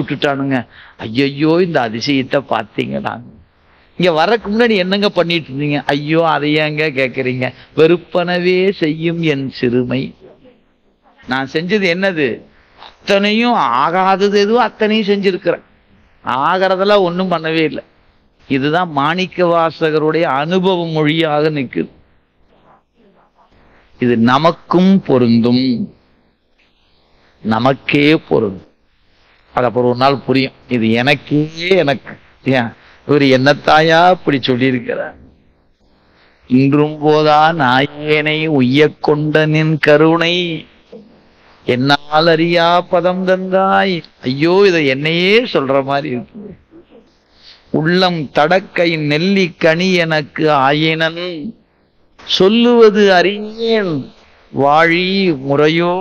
விட்டுட்டானுங்க ஐயையோ இந்த அதிசயத்தை பார்த்தீங்களா இங்க வரக்கு முன்னாடி என்னங்க பண்ணிட்டு இருந்தீங்க ஐயோ அதை ஏங்க கேட்குறீங்க வெறுப்பனவே செய்யும் என் சிறுமை நான் செஞ்சது என்னது அத்தனையும் ஆகாதது எதுவும் அத்தனையும் செஞ்சிருக்கிறேன் ஆகிறதெல்லாம் ஒன்றும் பண்ணவே இல்லை இதுதான் மாணிக்க வாசகருடைய அனுபவ மொழியாக நிற்குது இது நமக்கும் பொருந்தும் நமக்கே பொருந்தும் அது அப்புறம் ஒரு நாள் புரியும் இது எனக்கே எனக்கு ஏன் இவர் என்னத்தாயா இப்படி சொல்லியிருக்கிறார் இன்றும் போதா நாயேனை உய்யக் கொண்ட நின் கருணை என்னால் அறியா பதம் தந்தாய் ஐயோ இதை என்னையே சொல்ற மாதிரி இருக்கு உள்ளம் தடக்கை நெல்லி கனி எனக்கு ஆயினன் சொல்லுவது அறியேன் வாழி முறையோ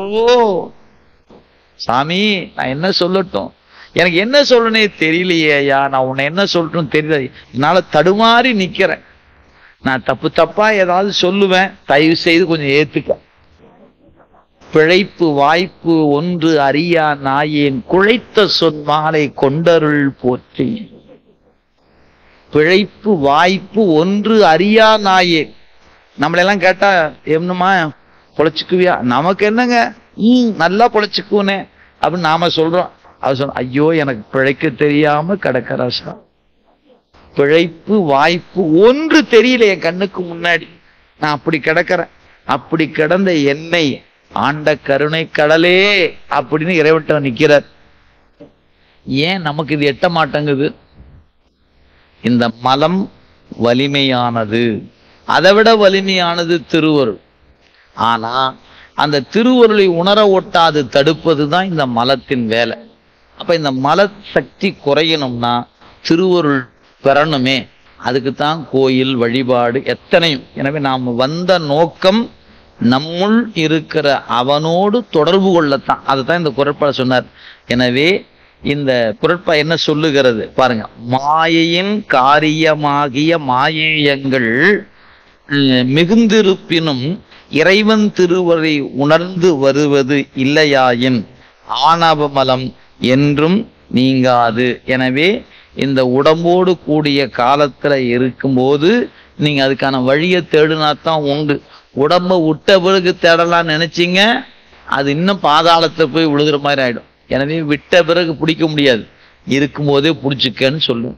சாமி நான் என்ன சொல்லட்டும் எனக்கு என்ன சொல்லனே தெரியலையே ஐயா நான் உன்னை என்ன சொல்லட்டும் தெரியல என்னால தடுமாறி நிக்கிறேன் நான் தப்பு தப்பா ஏதாவது சொல்லுவேன் தயவு செய்து கொஞ்சம் ஏத்துக்க பிழைப்பு வாய்ப்பு ஒன்று அறியா நாயேன் குழைத்த சொன்மாலை கொண்டருள் போற்றி பிழைப்பு வாய்ப்பு ஒன்று அறியா நாயேன் நம்மளெல்லாம் கேட்டா என்னமா பொழைச்சுக்குவியா நமக்கு என்னங்க ம் நல்லா பொழைச்சுக்குவனே அப்படின்னு நாம சொல்றோம் அவர் சொன்ன ஐயோ எனக்கு பிழைக்க தெரியாம கிடக்கராசா பிழைப்பு வாய்ப்பு ஒன்று தெரியல என் கண்ணுக்கு முன்னாடி நான் அப்படி கிடக்கிறேன் அப்படி கிடந்த என்னை ஆண்ட கருணை கடலே அப்படின்னு இறைவன்ட்ட நிக்கிறார் ஏன் நமக்கு இது எட்ட மாட்டேங்குது இந்த மலம் வலிமையானது அதை விட வலிமையானது திருவருள் ஆனா அந்த திருவருளை உணர ஒட்டாது தடுப்பது தான் இந்த மலத்தின் வேலை அப்ப இந்த மல சக்தி குறையணும்னா திருவருள் பெறணுமே அதுக்கு தான் கோயில் வழிபாடு எத்தனையும் எனவே நாம் வந்த நோக்கம் நம்முள் இருக்கிற அவனோடு தொடர்பு கொள்ளத்தான் அதுதான் இந்த குரட்பாடு சொன்னார் எனவே இந்த குரட்பா என்ன சொல்லுகிறது பாருங்க மாயையின் காரியமாகிய மாயேயங்கள் உம், மிகுந்திருப்பினும் இறைவன் திருவரை உணர்ந்து வருவது இல்லையாயின் ஆணவமலம் என்றும் நீங்காது எனவே இந்த உடம்போடு கூடிய காலத்துல இருக்கும்போது நீங்க அதுக்கான வழியை தேடினா தான் உண்டு உடம்ப விட்ட பிறகு தேடலாம் நினைச்சீங்க அது இன்னும் பாதாளத்தை போய் விழுகிற மாதிரி ஆயிடும் எனவே விட்ட பிறகு பிடிக்க முடியாது இருக்கும்போதே பிடிச்சிக்கன்னு சொல்லும்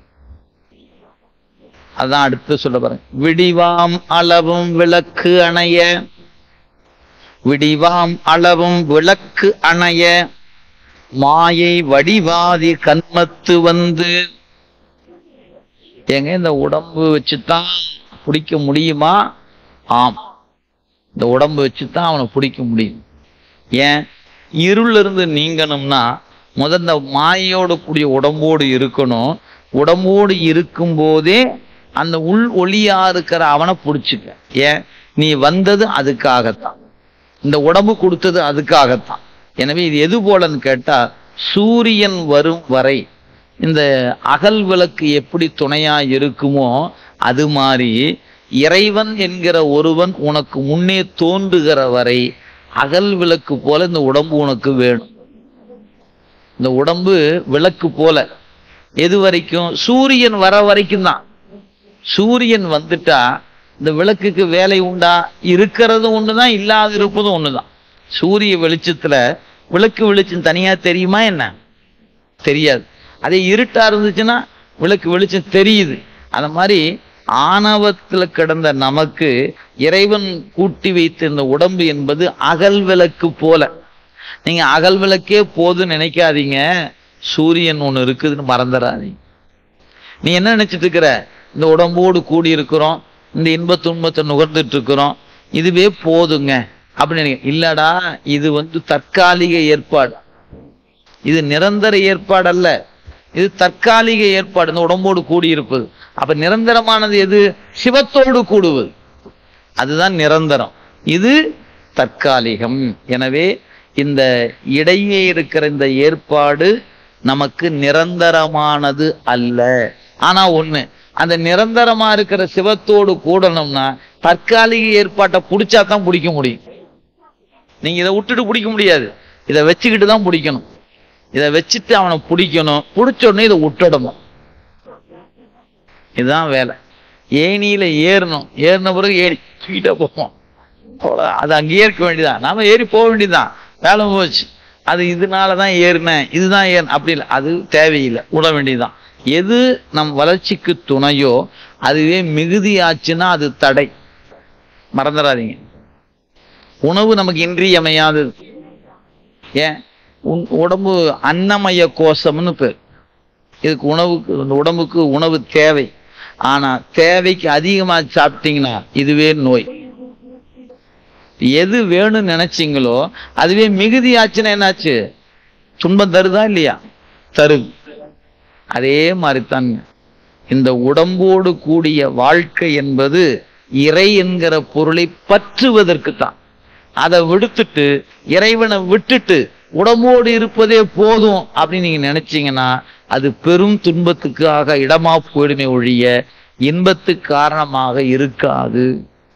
அதான் அடுத்து சொல்ல பாருங்க விடிவாம் அளவும் விளக்கு அணைய விடிவாம் அளவும் விளக்கு அணைய மாயை வடிவாதி கண்மத்து வந்து ஏங்க இந்த உடம்பு வச்சுதான் பிடிக்க முடியுமா ஆம் இந்த உடம்பு வச்சுதான் அவனை பிடிக்க முடியும் ஏன் இருள் இருந்து நீங்கணும்னா முதல்ல இந்த மாயையோடு கூடிய உடம்போடு இருக்கணும் உடம்போடு இருக்கும்போதே அந்த உள் ஒளியா இருக்கிற அவனை பிடிச்சுக்க ஏன் நீ வந்தது அதுக்காகத்தான் இந்த உடம்பு கொடுத்தது அதுக்காகத்தான் எனவே இது எது போலன்னு கேட்டா சூரியன் வரும் வரை இந்த அகல் விளக்கு எப்படி துணையா இருக்குமோ அது மாதிரி இறைவன் என்கிற ஒருவன் உனக்கு முன்னே தோன்றுகிற வரை அகல் விளக்கு போல இந்த உடம்பு உனக்கு வேணும் இந்த உடம்பு விளக்கு போல எது வரைக்கும் சூரியன் வர வரைக்கும் தான் சூரியன் வந்துட்டா இந்த விளக்குக்கு வேலை உண்டா இருக்கிறதும் ஒண்ணுதான் இல்லாத இருப்பதும் ஒண்ணுதான் சூரிய வெளிச்சத்துல விளக்கு வெளிச்சம் தனியா தெரியுமா என்ன தெரியாது அதே இருட்டா இருந்துச்சுன்னா விளக்கு வெளிச்சம் தெரியுது அந்த மாதிரி ஆணவத்துல கிடந்த நமக்கு இறைவன் கூட்டி வைத்திருந்த உடம்பு என்பது அகல் விளக்கு போல நீங்க அகல் விளக்கே போதுன்னு நினைக்காதீங்க சூரியன் ஒண்ணு இருக்குதுன்னு மறந்துடாதீங்க நீ என்ன நினைச்சிட்டு இருக்கிற இந்த உடம்போடு கூடி இருக்கிறோம் இந்த இன்ப துன்பத்தை நுகர்ந்துட்டு இருக்கிறோம் இதுவே போதுங்க அப்படின்னு நினைக்க இல்லடா இது வந்து தற்காலிக ஏற்பாடு இது நிரந்தர ஏற்பாடு அல்ல இது தற்காலிக ஏற்பாடு இந்த உடம்போடு கூடி இருப்பது அப்ப நிரந்தரமானது எது சிவத்தோடு கூடுவது அதுதான் நிரந்தரம் இது தற்காலிகம் எனவே இந்த இடையே இருக்கிற இந்த ஏற்பாடு நமக்கு நிரந்தரமானது அல்ல ஆனா ஒண்ணு அந்த நிரந்தரமா இருக்கிற சிவத்தோடு கூடணும்னா தற்காலிக ஏற்பாட்டை பிடிச்சா தான் பிடிக்க முடியும் நீங்க இதை விட்டுட்டு பிடிக்க முடியாது இதை வச்சுக்கிட்டு தான் பிடிக்கணும் இதை வச்சுட்டு அவனை பிடிக்கணும் பிடிச்ச உடனே இதை விட்டுடணும் இதுதான் வேலை ஏணியில ஏறணும் ஏறின பிறகு ஏறி தூக்கிட்டே போவோம் அவ்வளோ அது அங்கேயே இருக்க வேண்டியதான் நாம ஏறி போக வேண்டியதுதான் வேலை போச்சு அது இதனால தான் ஏறினேன் இதுதான் ஏறின அப்படி இல்லை அது தேவையில்லை விட வேண்டியதுதான் எது நம் வளர்ச்சிக்கு துணையோ அதுவே மிகுதி ஆச்சுன்னா அது தடை மறந்துடாதீங்க உணவு நமக்கு இன்றியமையாதது ஏன் உன் உடம்பு அன்னமய கோஷம்னு பேர் இதுக்கு உணவுக்கு இந்த உடம்புக்கு உணவு தேவை ஆனா தேவைக்கு அதிகமா சாப்பிட்டீங்கன்னா இதுவே நோய் எது வேணும்னு நினைச்சீங்களோ அதுவே மிகுதி ஆச்சுன்னா என்னாச்சு துன்பம் தருதா இல்லையா தருது அதே மாதிரிதான் இந்த உடம்போடு கூடிய வாழ்க்கை என்பது இறை என்கிற பொருளை பற்றுவதற்கு தான் அதை விடுத்துட்டு இறைவனை விட்டுட்டு உடம்போடு இருப்பதே போதும் அப்படின்னு நீங்க நினைச்சீங்கன்னா அது பெரும் துன்பத்துக்காக இடமா போயிடுமே ஒழிய இன்பத்துக்கு காரணமாக இருக்காது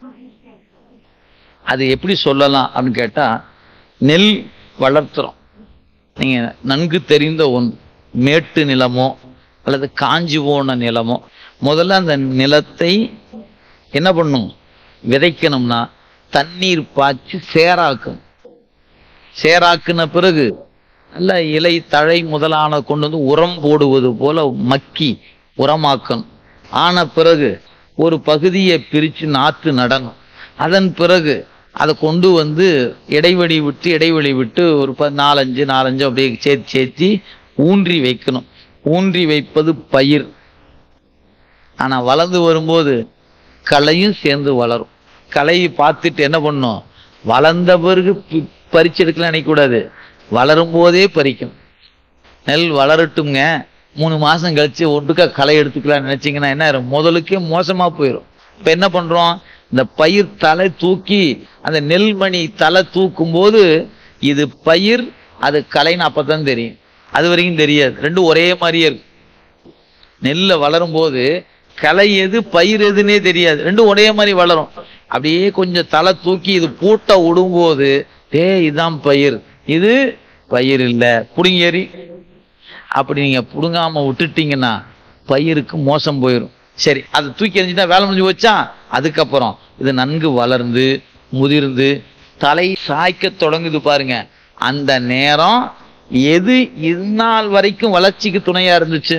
அது எப்படி சொல்லலாம் அப்படின்னு கேட்டா நெல் வளர்த்துறோம் நீங்க நன்கு தெரிந்த ஒன்று மேட்டு நிலமோ அல்லது காஞ்சி போன நிலமோ முதல்ல அந்த நிலத்தை என்ன பண்ணும் விதைக்கணும்னா தண்ணீர் பாய்ச்சி சேராக்கணும் சேராக்குன பிறகு நல்ல இலை தழை முதலான கொண்டு வந்து உரம் போடுவது போல மக்கி உரமாக்கணும் ஆன பிறகு ஒரு பகுதியை பிரித்து நாற்று நடணும் அதன் பிறகு அதை கொண்டு வந்து இடைவெளி விட்டு இடைவெளி விட்டு ஒரு ப நாலஞ்சு நாலஞ்சு அப்படியே சேர்த்து சேர்த்து ஊன்றி வைக்கணும் ஊன்றி வைப்பது பயிர் ஆனா வளர்ந்து வரும்போது களையும் சேர்ந்து வளரும் களையை பார்த்துட்டு என்ன பண்ணும் வளர்ந்த பிறகு பி- பறிச்செடுக்கலாம் நினைக்கக்கூடாது வளரும் போதே பறிக்கும் நெல் வளரட்டுங்க மூணு மாசம் கழிச்சு ஒட்டுக்கா களை எடுத்துக்கலாம் நினைச்சீங்கன்னா என்ன ஆயிரும் முதலுக்கே மோசமா போயிடும் இப்ப என்ன பண்றோம் இந்த பயிர் தலை தூக்கி அந்த நெல்மணி தலை தூக்கும் போது இது பயிர் அது களைன்னு அப்பதான் தெரியும் அது வரைக்கும் தெரியாது ரெண்டும் ஒரே மாதிரியே இருக்கும் நெல்ல வளரும் போது களை எது பயிர் எதுன்னே தெரியாது ரெண்டும் ஒரே மாதிரி வளரும் அப்படியே கொஞ்சம் தலை தூக்கி இது பூட்ட விடும்போது டேய் இதான் பயிர் இது பயிர் இல்ல புடுங்கேறி அப்படி நீங்க புடுங்காம விட்டுட்டீங்கன்னா பயிருக்கு மோசம் போயிடும் சரி அதை தூக்கி எறிஞ்சிட்டா வேலை முடிஞ்சு வச்சா அதுக்கப்புறம் இது நன்கு வளர்ந்து முதிர்ந்து தலை சாய்க்க தொடங்குது பாருங்க அந்த நேரம் எது இந்நாள் வரைக்கும் வளர்ச்சிக்கு துணையா இருந்துச்சு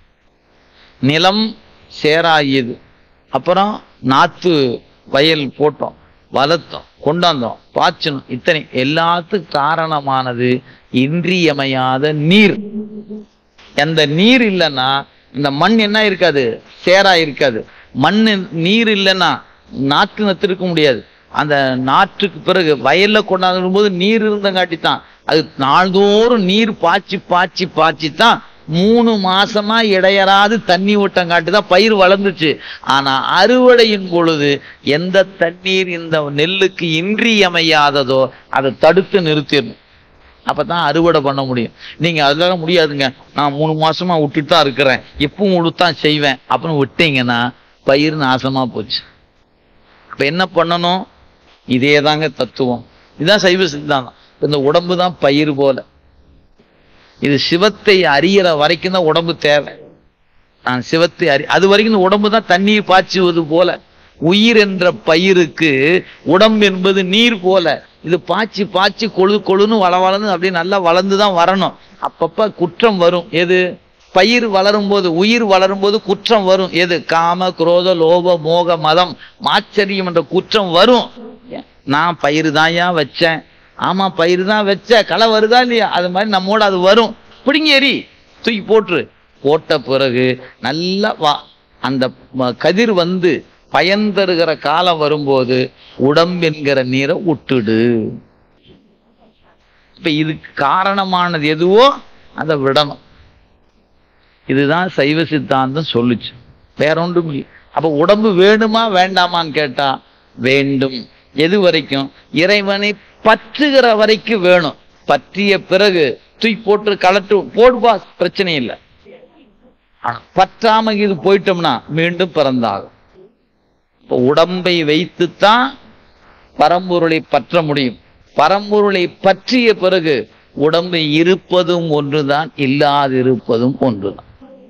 நிலம் சேராகியது அப்புறம் நாத்து வயல் போட்டோம் வளர்த்தோம் கொண்டாந்தோம் பாய்ச்சணும் இத்தனை எல்லாத்துக்கும் காரணமானது இன்றியமையாத நீர் அந்த நீர் இல்லைன்னா இந்த மண் என்ன இருக்காது சேரா இருக்காது மண் நீர் இல்லைன்னா நாற்று நத்திருக்க முடியாது அந்த நாற்றுக்கு பிறகு வயல்ல கொண்டாடும் போது நீர் இருந்தங்காட்டி தான் அது நாள்தோறும் நீர் பாய்ச்சி பாய்ச்சி பாய்ச்சி தான் மூணு மாசமா இடையறாது தண்ணி விட்டங்காட்டி தான் பயிர் வளர்ந்துச்சு ஆனா அறுவடையின் பொழுது எந்த தண்ணீர் இந்த நெல்லுக்கு இன்றியமையாததோ அதை தடுத்து நிறுத்திடணும் அப்பதான் அறுவடை பண்ண முடியும் நீங்க அதெல்லாம் முடியாதுங்க நான் மூணு மாசமா விட்டுட்டு தான் இருக்கிறேன் எப்பவும் விழுத்தான் செய்வேன் அப்படின்னு விட்டீங்கன்னா பயிர் நாசமா போச்சு அப்ப என்ன பண்ணணும் இதே தாங்க தத்துவம் இதுதான் சைவ சித்தாந்தம் இந்த உடம்பு தான் பயிர் போல இது சிவத்தை அறியற வரைக்கும் தான் உடம்பு தேவை நான் சிவத்தை அறி அது வரைக்கும் இந்த உடம்பு தான் தண்ணீர் பாய்ச்சுவது போல உயிர் என்ற பயிருக்கு உடம்பு என்பது நீர் போல இது பாய்ச்சி பாய்ச்சி கொழு கொழுன்னு வள வளர்ந்து அப்படியே நல்லா வளர்ந்து தான் வரணும் அப்பப்ப குற்றம் வரும் எது பயிர் வளரும் போது உயிர் வளரும் போது குற்றம் வரும் எது காம குரோத லோப மோக மதம் மாச்சரியம் என்ற குற்றம் வரும் நான் பயிர் தான்யா வச்சேன் ஆமா பயிர் தான் வச்ச களை வருதா இல்லையா அது மாதிரி நம்மோட அது வரும் பிடிங்க எரி தூக்கி போட்டுரு போட்ட பிறகு நல்லா வா அந்த ம- கதிர் வந்து பயன் தருகிற காலம் வரும்போது உடம்பென்கிற நீரை விட்டுடு இப்ப இதுக்கு காரணமானது எதுவோ அதை விடணும் இதுதான் சைவ சித்தாந்தம் சொல்லுச்சு வேற ஒன்றும் இல்லை அப்ப உடம்பு வேணுமா வேண்டாமான்னு கேட்டா வேண்டும் எது வரைக்கும் இறைவனை பற்றுகிற வரைக்கும் வேணும் பற்றிய பிறகு தூக்கி போட்டு கலட்டு போடுபா பிரச்சனை இல்லை ஆனா பற்றாம இது போயிட்டோம்னா மீண்டும் பிறந்தாகும் இப்ப உடம்பை வைத்துத்தான் பரம்பொருளை பற்ற முடியும் பரம்பொருளை பற்றிய பிறகு உடம்பு இருப்பதும் ஒன்றுதான் இல்லாதிருப்பதும் ஒன்றுதான்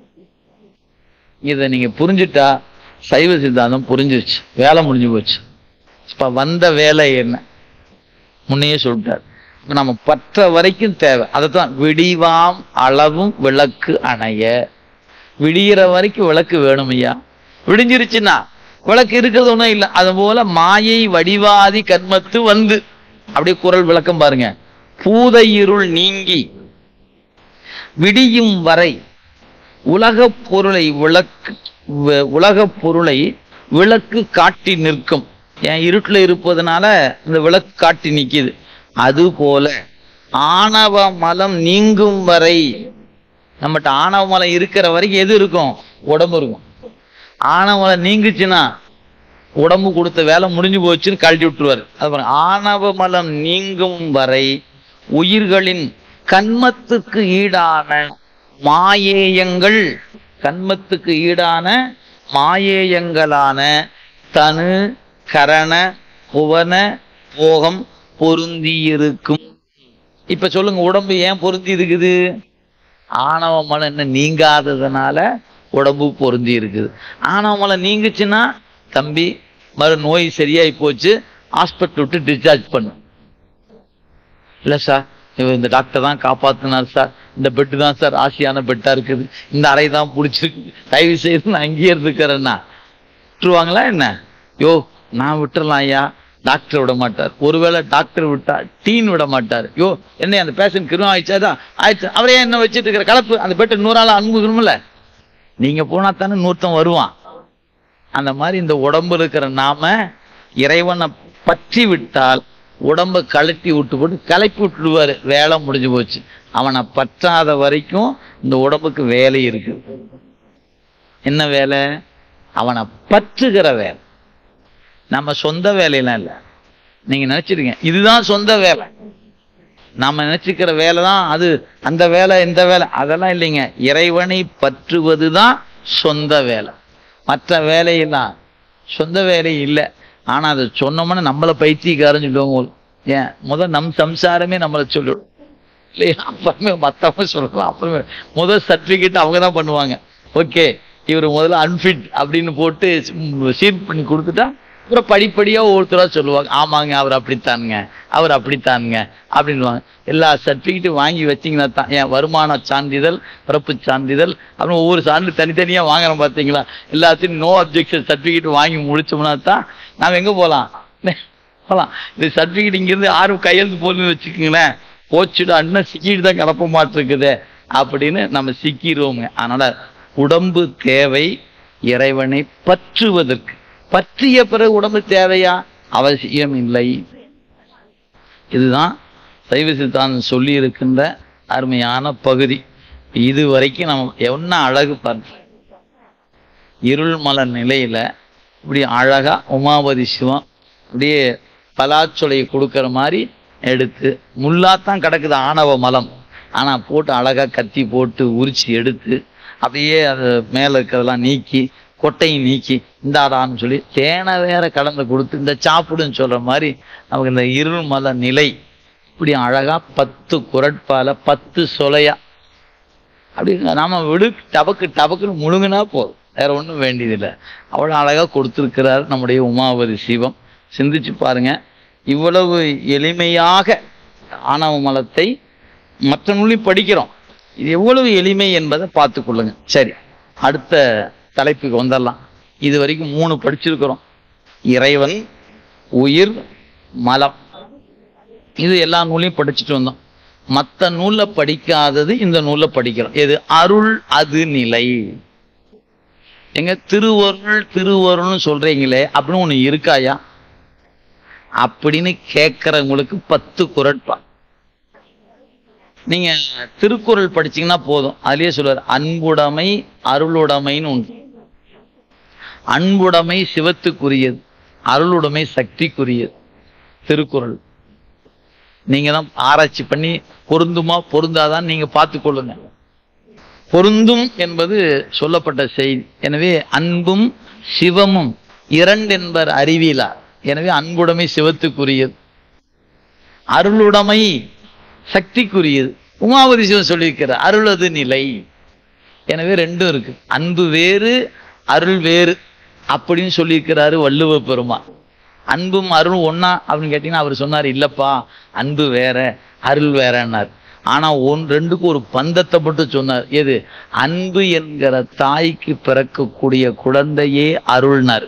இதை நீங்க புரிஞ்சுட்டா சைவ சித்தாந்தம் புரிஞ்சிருச்சு வேலை முடிஞ்சு போச்சு இப்ப வந்த வேலை என்ன முன்னையே சொல்லிட்டார் இப்ப நம்ம பற்ற வரைக்கும் தேவை அதைத்தான் விடிவாம் அளவும் விளக்கு அணைய விடிகிற வரைக்கும் விளக்கு வேணும் ஐயா விடிஞ்சிருச்சுன்னா விளக்கு இருக்கிறது ஒன்றும் இல்லை அது போல மாயை வடிவாதி கர்மத்து வந்து அப்படியே குரல் விளக்கம் பாருங்க பூத இருள் நீங்கி விடியும் வரை உலகப் பொருளை விளக்கு வ- உலகப் பொருளை விளக்கு காட்டி நிற்கும் ஏன் இருட்டில் இருப்பதனால இந்த விளக்கு காட்டி நிக்குது அதுபோல ஆணவ மலம் நீங்கும் வரை நம்மகிட்ட ஆணவ மலம் இருக்கிற வரைக்கும் எது இருக்கும் உடம்பு இருக்கும் ஆணவ மலம் நீங்குச்சுன்னா உடம்பு கொடுத்த வேலை முடிஞ்சு போச்சுன்னு கழட்டி விட்டுருவாரு அது பாருங்க ஆணவ மலம் நீங்கும் வரை உயிர்களின் கண்மத்துக்கு ஈடான மாயேயங்கள் கண்மத்துக்கு ஈடான மாயேயங்களான தனு கரண புவன போகம் பொருந்தியிருக்கும் இப்ப சொல்லுங்க உடம்பு ஏன் பொருந்தி இருக்குது ஆணவ மலம் என்ன நீங்காததுனால உடம்பு பொருந்தி இருக்குது ஆணவ மலம் நீங்குச்சுன்னா தம்பி மறு நோய் சரியாயி போச்சு ஹாஸ்பிட்டல் விட்டு டிஸ்சார்ஜ் பண்ணு இல்ல சார் இவர் இந்த டாக்டர் தான் காப்பாத்தினார் சார் இந்த பெட்டு தான் சார் ஆசையான பெட்டா இருக்குது இந்த அறை தான் பிடிச்சிருக்கு தயவு செய்து நான் அங்கேயே இருந்துக்கிறேன்னா விட்டுருவாங்களா என்ன யோ நான் விட்டுறலாம் ஐயா டாக்டர் விட மாட்டார் ஒருவேளை டாக்டர் விட்டா டீன் விட மாட்டார் யோ என்ன அந்த பேஷண்ட் கிருவம் ஆயிடுச்சா ஆயிடுச்சு அவரே என்ன வச்சுட்டு இருக்கிற கலப்பு அந்த பெட்டு நூறால அனுபவிக்கணும்ல நீங்க போனா தானே நூத்தம் வருவான் அந்த மாதிரி இந்த உடம்பு இருக்கிற நாம இறைவனை பற்றி விட்டால் உடம்ப கழட்டி விட்டு போட்டு கலப்பி விட்டுடுவாரு வேலை முடிஞ்சு போச்சு அவனை பற்றாத வரைக்கும் இந்த உடம்புக்கு வேலை இருக்கு என்ன வேலை அவனை பற்றுகிற வேலை நம்ம சொந்த வேலையெல்லாம் இல்லை நீங்க நினைச்சிருங்க இதுதான் சொந்த வேலை நாம நினைச்சுக்கிற வேலை தான் அது அந்த வேலை இந்த வேலை அதெல்லாம் இல்லைங்க இறைவனை பற்றுவது தான் சொந்த வேலை மற்ற வேலையெல்லாம் சொந்த வேலை இல்லை ஆனா அதை சொன்னோம்னா நம்மளை பைத்தியக்காரன் சொல்லுவாங்க ஏன் முதல் நம் சம்சாரமே நம்மளை சொல்லிடும் இல்லையா அப்புறமே மற்றவங்க சொல்லலாம் அப்புறமே முதல் சர்டிஃபிகேட் அவங்க தான் பண்ணுவாங்க ஓகே இவர் முதல்ல அன்ஃபிட் அப்படின்னு போட்டு சீட் பண்ணி கொடுத்துட்டா அப்புறம் படிப்படியா ஒவ்வொருத்தரா சொல்லுவாங்க ஆமாங்க அவர் அப்படித்தானுங்க அவர் அப்படித்தானுங்க அப்படின்வாங்க எல்லா சர்டிஃபிகேட்டும் வாங்கி வச்சீங்கன்னா தான் ஏன் வருமான சான்றிதழ் பிறப்பு சான்றிதழ் அப்புறம் ஒவ்வொரு சான்று தனித்தனியா வாங்குறோம் பார்த்தீங்களா எல்லாத்தையும் நோ அப்ஜெக்ஷன் சர்டிஃபிகேட் வாங்கி முடிச்சோம்னா தான் நாம் எங்க போகலாம் போகலாம் இந்த சர்டிஃபிகேட் இங்கிருந்து ஆறு கையெழுத்து போதுன்னு வச்சுக்கோங்களேன் போச்சுட்டு அண்ணன் சிக்கிட்டு தான் கிளப்ப மாட்டிருக்குதே அப்படின்னு நம்ம சிக்கிடுவோங்க அதனால உடம்பு தேவை இறைவனை பற்றுவதற்கு பற்றிய பிறகு உடம்பு தேவையா அவசியம் இல்லை இதுதான் சைவ சித்தாந்தம் சொல்லி இருக்கின்ற அருமையான பகுதி இது வரைக்கும் நம்ம என்ன அழகு பாருங்க இருள் மலர் நிலையில இப்படி அழகா உமாபதி சிவம் அப்படியே பலாச்சொலையை கொடுக்கிற மாதிரி எடுத்து முள்ளாத்தான் கிடக்குது ஆணவ மலம் ஆனா போட்டு அழகா கத்தி போட்டு உரிச்சு எடுத்து அப்படியே அது மேல இருக்கிறதெல்லாம் நீக்கி கொட்டையும் நீக்கி இந்தாடான்னு சொல்லி தேனை வேற கலந்து கொடுத்து இந்த சாப்பிடுன்னு சொல்ற மாதிரி நமக்கு இந்த இருள் மல நிலை இப்படி அழகா பத்து குரட்பால பத்து சொலையா அப்படி நாம விடு டபக்கு டபக்குன்னு முழுங்கினா போதும் வேற ஒன்றும் வேண்டியதில்லை அவ்வளோ அழகா கொடுத்துருக்கிறார் நம்முடைய உமாபதி சிவம் சிந்திச்சு பாருங்க இவ்வளவு எளிமையாக ஆணவ மலத்தை மற்ற நூலையும் படிக்கிறோம் இது எவ்வளவு எளிமை என்பதை பார்த்து கொள்ளுங்க சரி அடுத்த தலைப்புக்கு வந்துடலாம் இது வரைக்கும் மூணு படிச்சிருக்கிறோம் இறைவன் உயிர் மலம் இது எல்லா நூலையும் படிச்சுட்டு வந்தோம் மற்ற நூல்ல படிக்காதது இந்த நூல்ல படிக்கிறோம் எது அருள் அது நிலை எங்க திருவருள் திருவருள்னு சொல்றீங்களே அப்படின்னு ஒண்ணு இருக்காயா அப்படின்னு கேட்கறவங்களுக்கு பத்து குரட்பா நீங்க திருக்குறள் படிச்சீங்கன்னா போதும் அதுலயே சொல்லுவார் அன்புடைமை அருளுடைமைன்னு உண்டு அன்புடைமை சிவத்துக்குரியது அருளுடைமை சக்திக்குரியது திருக்குறள் நீங்க தான் ஆராய்ச்சி பண்ணி பொருந்துமா பொருந்தாதான் நீங்க பார்த்து கொள்ளுங்க பொருந்தும் என்பது சொல்லப்பட்ட செய்தி எனவே அன்பும் சிவமும் இரண்டு என்பர் அறிவிலா எனவே அன்புடைமை சிவத்துக்குரியது அருளுடைமை சக்திக்குரியது உமாபதி சிவன் சொல்லியிருக்கிறார் அருளது நிலை எனவே ரெண்டும் இருக்கு அன்பு வேறு அருள் வேறு அப்படின்னு சொல்லியிருக்கிறாரு வள்ளுவ பெருமான் அன்பும் அருளும் ஒண்ணா அப்படின்னு கேட்டீங்கன்னா அவர் சொன்னார் இல்லப்பா அன்பு வேற அருள் வேறன்னார் ஆனா ஒன் ரெண்டுக்கும் ஒரு பந்தத்தை மட்டும் சொன்னார் எது அன்பு என்கிற தாய்க்கு பிறக்கக்கூடிய குழந்தையே அருள்னார்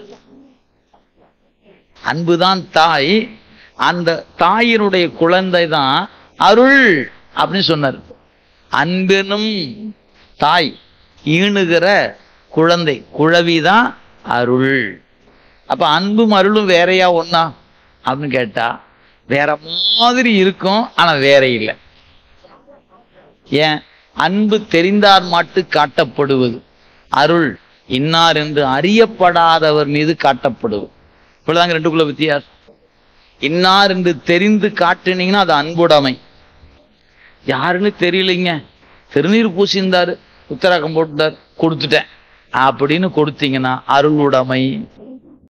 அன்புதான் தாய் அந்த தாயினுடைய குழந்தை தான் அருள் அப்படின்னு சொன்னார் அன்பெனும் தாய் ஈணுகிற குழந்தை குழவிதான் அருள் அப்ப அன்பும் அருளும் வேறையா ஒண்ணா அப்படின்னு கேட்டா வேற மாதிரி இருக்கும் ஆனா வேற இல்லை ஏன் அன்பு தெரிந்தார் மாட்டு காட்டப்படுவது அருள் இன்னார் என்று அறியப்படாதவர் மீது காட்டப்படுவது இவ்வளவுதாங்க ரெண்டுக்குள்ள வித்தியாசம் இன்னார் என்று தெரிந்து காட்டுனீங்கன்னா அது அன்புடைமை யாருன்னு தெரியலைங்க திருநீர் பூசியிருந்தாரு உத்தராக்கம் போட்டுட்டார் கொடுத்துட்டேன் அப்படின்னு கொடுத்தீங்கன்னா அருளுடைமை